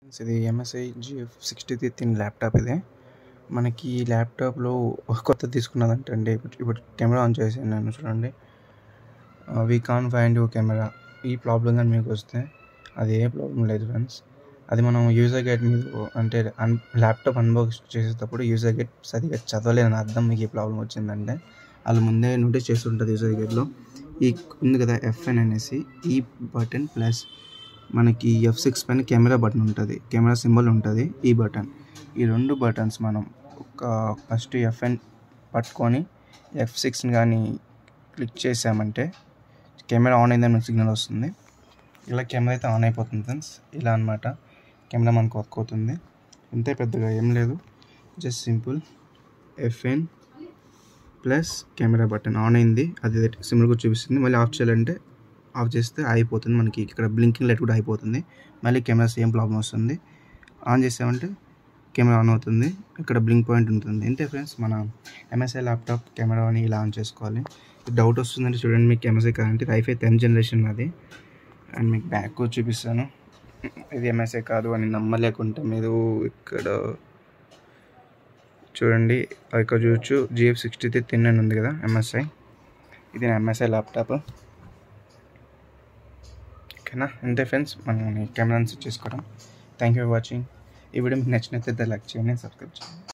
friends ఇది MSI GF sixty three thin laptop ఇది మనకి ఈ ల్యాప్టాప్లో కొత్త తీసుకున్నదంటే అండి ఇప్పుడు ఇప్పుడు కెమెరా ఆన్ చేసాను నేను చూడండి we can find you camera ఈ ప్రాబ్లం కానీ మీకు వస్తే అది ఏ ప్రాబ్లం లేదు ఫ్రెండ్స్ అది మనం యూజర్ గైడ్ మీద అంటే అన్ ల్యాప్టాప్ అన్బాక్స్ చేసేటప్పుడు యూజర్ గైడ్ సరిగ్గా చదవలేని అర్థం మీకు ఈ ప్రాబ్లం వచ్చిందంటే వాళ్ళు ముందే నోటీస్ చేస్తుంటుంది యూజర్ గైడ్లో ఈ ఉంది కదా ఎఫ్ఎన్ అనేసి ఈ బటన్ ప్లస్ మనకి ఎఫ్ సిక్స్ పైన కెమెరా బటన్ ఉంటుంది కెమెరా సింబల్ ఉంటుంది ఈ బటన్ ఈ రెండు బటన్స్ మనం ఒక ఫస్ట్ ఎఫ్ఎన్ పట్టుకొని ఎఫ్ సిక్స్ని కానీ క్లిక్ చేసామంటే కెమెరా ఆన్ అయిందని మనకు సిగ్నల్ వస్తుంది ఇలా కెమెరా అయితే ఆన్ అయిపోతుంది ఫ్రెండ్స్ ఇలా అనమాట కెమెరా మనకు వర్క్ అవుతుంది ఇంతే పెద్దగా ఏం లేదు just simple FN plus camera button on అయింది అది సింబల్ కూడా చూపిస్తుంది మళ్ళీ ఆఫ్ చేయాలంటే ఆఫ్ చేస్తే అయిపోతుంది మనకి ఇక్కడ బ్లింకింగ్ లైట్ కూడా అయిపోతుంది మళ్ళీ కెమెరా సేమ్ ప్రాబ్లం వస్తుంది ఆన్ చేసామంటే కెమెరా ఆన్ అవుతుంది ఇక్కడ బ్లింక్ పాయింట్ ఉంటుంది ఇంతే ఫ్రెండ్స్ మన ఎంఎస్ఐ ల్యాప్టాప్ కెమెరాని ఇలా ఆన్ చేసుకోవాలి డౌట్ వస్తుందంటే చూడండి మీకు ఎంఎస్ఐ కాదంటే ఇది ఐఫై టెన్ జనరేషన్ అది అండ్ మీకు బ్యాక్ చూపిస్తాను ఇది ఎంఎస్ఐ కాదు అని నమ్మలేకుంటే మీరు ఇక్కడ చూడండి ఇక్కడ చూడొచ్చు జిఎఫ్ సిక్స్టీ త్రీ తిన్ అని ఉంది కదా ఎంఎస్ఐ ఇది నా ఎంఎస్ఐ ల్యాప్టాప్ ఓకేనా అంతే ఫ్రెండ్స్ మనం కెమెరాని సెట్ చేసుకోవడం థ్యాంక్ యూ ఫర్ వాచింగ్ ఈ వీడియో మీకు నచ్చినట్లయితే లైక్ చేయండి సబ్స్క్రైబ్ చేయండి